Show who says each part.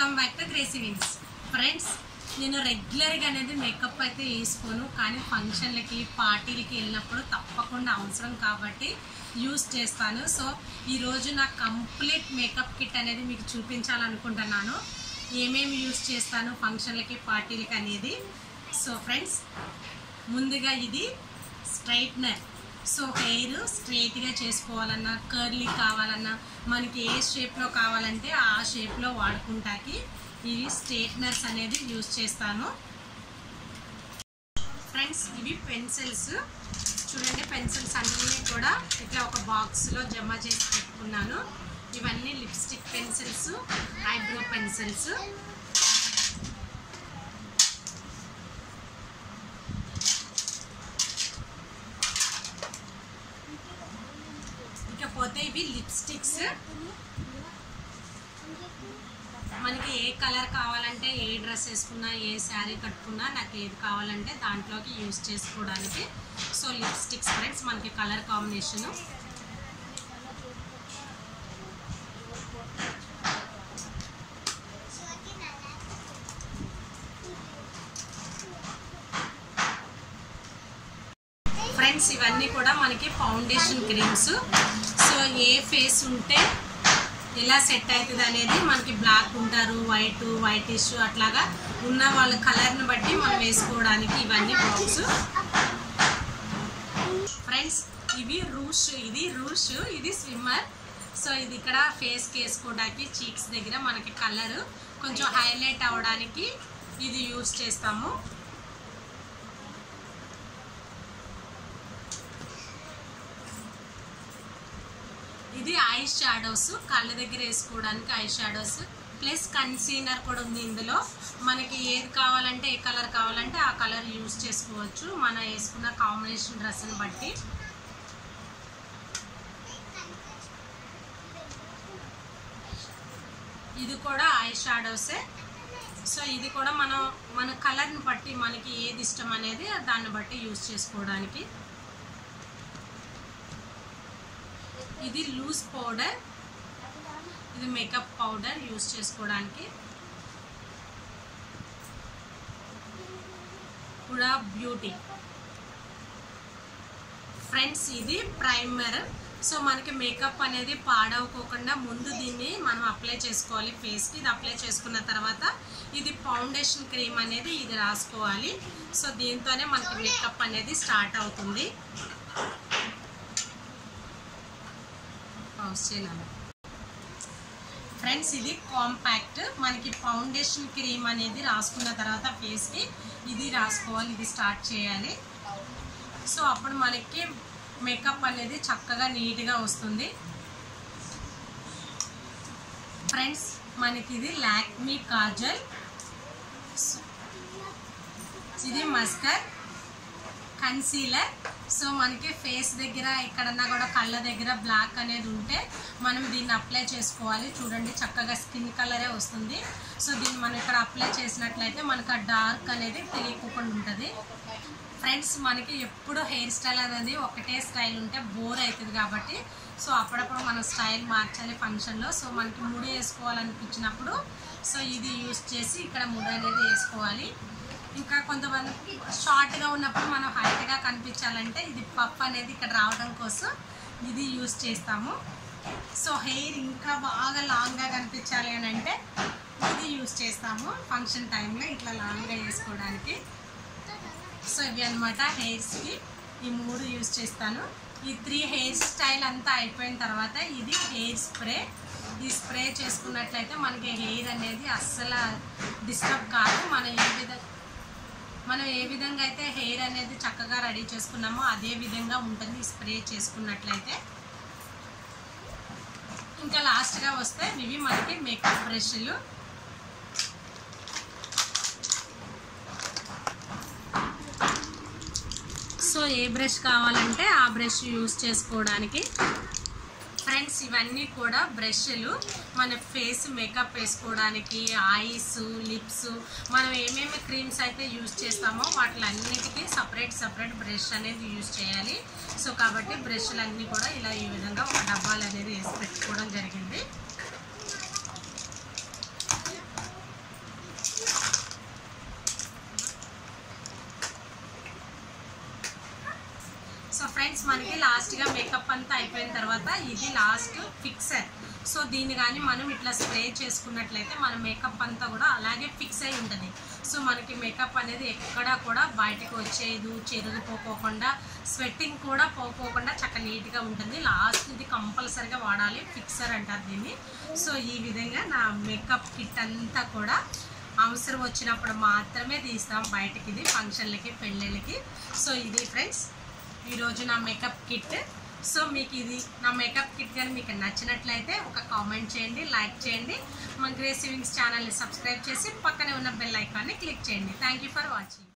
Speaker 1: welcome back to Gracy Vins friends నేను రెగ్యులర్గా అనేది మేకప్ అయితే వేసుకోను కానీ ఫంక్షన్లకి పార్టీలకి వెళ్ళినప్పుడు తప్పకుండా అవసరం కాబట్టి యూస్ చేస్తాను సో ఈరోజు నా కంప్లీట్ మేకప్ కిట్ అనేది మీకు చూపించాలనుకుంటున్నాను ఏమేమి యూస్ చేస్తాను ఫంక్షన్లకి పార్టీలకి అనేది సో ఫ్రెండ్స్ ముందుగా ఇది స్ట్రైట్నర్ సో హెయిర్ స్ట్రైట్గా చేసుకోవాలన్నా కర్లీ కావాలన్నా మనకి ఏ షేప్లో కావాలంటే ఆ షేప్లో వాడుకుంటాకి ఇవి స్ట్రైట్నర్స్ అనేది యూస్ చేస్తాను ఫ్రెండ్స్ ఇవి పెన్సిల్స్ చూడండి పెన్సిల్స్ అన్నీ కూడా ఇట్లా ఒక బాక్స్లో జమ చేసి పెట్టుకున్నాను ఇవన్నీ లిప్స్టిక్ పెన్సిల్స్ ఐబ్రో పెన్సిల్స్ ఇకపోతే ఇవి లిప్స్టిక్స్ మనకి ఏ కలర్ కావాలంటే ఏ డ్రెస్ వేసుకున్నా ఏ శారీ కట్టుకున్నా నాకు ఏది కావాలంటే దాంట్లోకి యూస్ చేసుకోవడానికి సో లిప్స్టిక్స్ ఫ్రెండ్స్ మనకి కలర్ కాంబినేషను ఫ్రెండ్స్ ఇవన్నీ కూడా మనకి ఫౌండేషన్ క్రీమ్స్ సో ఏ ఫేస్ ఉంటే ఎలా సెట్ అవుతుంది అనేది మనకి బ్లాక్ ఉంటారు వైట్ వైట్ ఇష్యూ అట్లాగా ఉన్న వాళ్ళ కలర్ని బట్టి మనం వేసుకోవడానికి ఇవన్నీ బాక్స్ ఫ్రెండ్స్ ఇవి రూష్ ఇది రూష్ ఇది స్విమ్మర్ సో ఇది ఇక్కడ ఫేస్కి వేసుకోవడానికి చీక్స్ దగ్గర మనకి కలర్ కొంచెం హైలైట్ అవ్వడానికి ఇది యూస్ చేస్తాము ఇది ఐ షాడోస్ కళ్ళ దగ్గర వేసుకోవడానికి ఐ షాడోస్ ప్లస్ కన్సీలర్ కూడా ఉంది ఇందులో మనకి ఏది కావాలంటే ఏ కలర్ కావాలంటే ఆ కలర్ యూస్ చేసుకోవచ్చు మన వేసుకున్న కాంబినేషన్ డ్రెస్ని బట్టి ఇది కూడా ఐ షాడోసే సో ఇది కూడా మనం మన కలర్ని బట్టి మనకి ఏది ఇష్టం అనేది దాన్ని బట్టి యూస్ చేసుకోవడానికి ఇది లూజ్ పౌడర్ ఇది మేకప్ పౌడర్ యూస్ చేసుకోవడానికి కూడా బ్యూటీ ఫ్రెండ్స్ ఇది ప్రైమర్ సో మనకి మేకప్ అనేది పాడవకోకుండా ముందు దీన్ని మనం అప్లై చేసుకోవాలి ఫేస్కి ఇది అప్లై చేసుకున్న తర్వాత ఇది ఫౌండేషన్ క్రీమ్ అనేది ఇది రాసుకోవాలి సో దీంతోనే మనకి మేకప్ అనేది స్టార్ట్ అవుతుంది చేయాలి ఫ్రెండ్స్ ఇది కాంపాక్ట్ మనకి ఫౌండేషన్ క్రీమ్ అనేది రాసుకున్న తర్వాత ఫేస్కి ఇది రాసుకోవాలి ఇది స్టార్ట్ చేయాలి సో అప్పుడు మనకి మేకప్ అనేది చక్కగా నీట్గా వస్తుంది ఫ్రెండ్స్ మనకి ఇది లాక్మీ కాజల్ ఇది మస్కర్ కన్సీలర్ సో మనకి ఫేస్ దగ్గర ఎక్కడన్నా కూడా కళ్ళ దగ్గర బ్లాక్ అనేది ఉంటే మనం దీన్ని అప్లై చేసుకోవాలి చూడండి చక్కగా స్కిన్ కలరే వస్తుంది సో దీన్ని మనం ఇక్కడ అప్లై చేసినట్లయితే మనకు ఆ డార్క్ అనేది తెలియకుండా ఉంటుంది ఫ్రెండ్స్ మనకి ఎప్పుడు హెయిర్ స్టైల్ అనేది ఒకటే స్టైల్ ఉంటే బోర్ అవుతుంది కాబట్టి సో అప్పుడప్పుడు మనం స్టైల్ మార్చాలి ఫంక్షన్లో సో మనకి ముడి వేసుకోవాలనిపించినప్పుడు సో ఇది యూస్ చేసి ఇక్కడ ముడి అనేది వేసుకోవాలి ఇంకా కొంతమంది షార్ట్గా ఉన్నప్పుడు మనం హైట్గా కనిపించాలంటే ఇది పఫ్ అనేది ఇక్కడ రావడం కోసం ఇది యూస్ చేస్తాము సో హెయిర్ ఇంకా బాగా లాంగ్గా కనిపించాలి అని అంటే ఇది యూస్ చేస్తాము ఫంక్షన్ టైంలో ఇట్లా లాంగ్గా వేసుకోవడానికి సో ఇవి అనమాట హెయిర్స్కి ఈ మూడు యూస్ చేస్తాను ఈ త్రీ హెయిర్ స్టైల్ అంతా అయిపోయిన తర్వాత ఇది హెయిర్ స్ప్రే ఈ స్ప్రే చేసుకున్నట్లయితే మనకి హెయిర్ అనేది అస్సలు డిస్టర్బ్ కాదు మనం ఏ విధంగా మనం ఏ విధంగా అయితే హెయిర్ అనేది చక్కగా రెడీ చేసుకున్నామో అదే విధంగా ఉంటుంది స్ప్రే చేసుకున్నట్లయితే ఇంకా లాస్ట్గా వస్తే ఇవి మనకి మేకప్ బ్రష్లు సో ఏ బ్రష్ కావాలంటే ఆ బ్రష్ యూస్ చేసుకోవడానికి ఫ్రెండ్స్ ఇవన్నీ కూడా బ్రష్లు మన ఫేస్ మేకప్ వేసుకోవడానికి ఐస్ లిప్స్ మనం ఏమేమి క్రీమ్స్ అయితే యూస్ చేస్తామో వాటిలన్నిటికీ సపరేట్ సపరేట్ బ్రష్ అనేది యూస్ చేయాలి సో కాబట్టి బ్రష్లు అన్నీ కూడా ఇలా ఈ విధంగా ఒక డబ్బాలు అనేది వేసి పెట్టుకోవడం జరిగింది ఫ్రెండ్స్ మనకి లాస్ట్గా మేకప్ అంతా అయిపోయిన తర్వాత ఇది లాస్ట్ ఫిక్సర్ సో దీన్ని కానీ మనం ఇట్లా స్ప్రే చేసుకున్నట్లయితే మన మేకప్ అంతా కూడా అలాగే ఫిక్స్ అయి ఉంటుంది సో మనకి మేకప్ అనేది ఎక్కడా కూడా బయటకు వచ్చేది చెరిగిపోకోకుండా స్వెట్టింగ్ కూడా పోకోకుండా చక్క నీట్గా ఉంటుంది లాస్ట్ ఇది కంపల్సరిగా వాడాలి ఫిక్సర్ అంటారు దీన్ని సో ఈ విధంగా నా మేకప్ కిట్ అంతా కూడా అవసరం వచ్చినప్పుడు మాత్రమే తీస్తాం బయటకి ఇది ఫంక్షన్లకి పెళ్ళిళ్ళకి సో ఇది ఫ్రెండ్స్ ఈరోజు నా మేకప్ కిట్ సో మీకు ఇది నా మేకప్ కిట్ కానీ మీకు నచ్చినట్లయితే ఒక కామెంట్ చేయండి లైక్ చేయండి మన గ్రేస్ సేవింగ్స్ ఛానల్ని సబ్స్క్రైబ్ చేసి పక్కనే ఉన్న బెల్ ఐకాన్ని క్లిక్ చేయండి థ్యాంక్ యూ ఫర్ వాచింగ్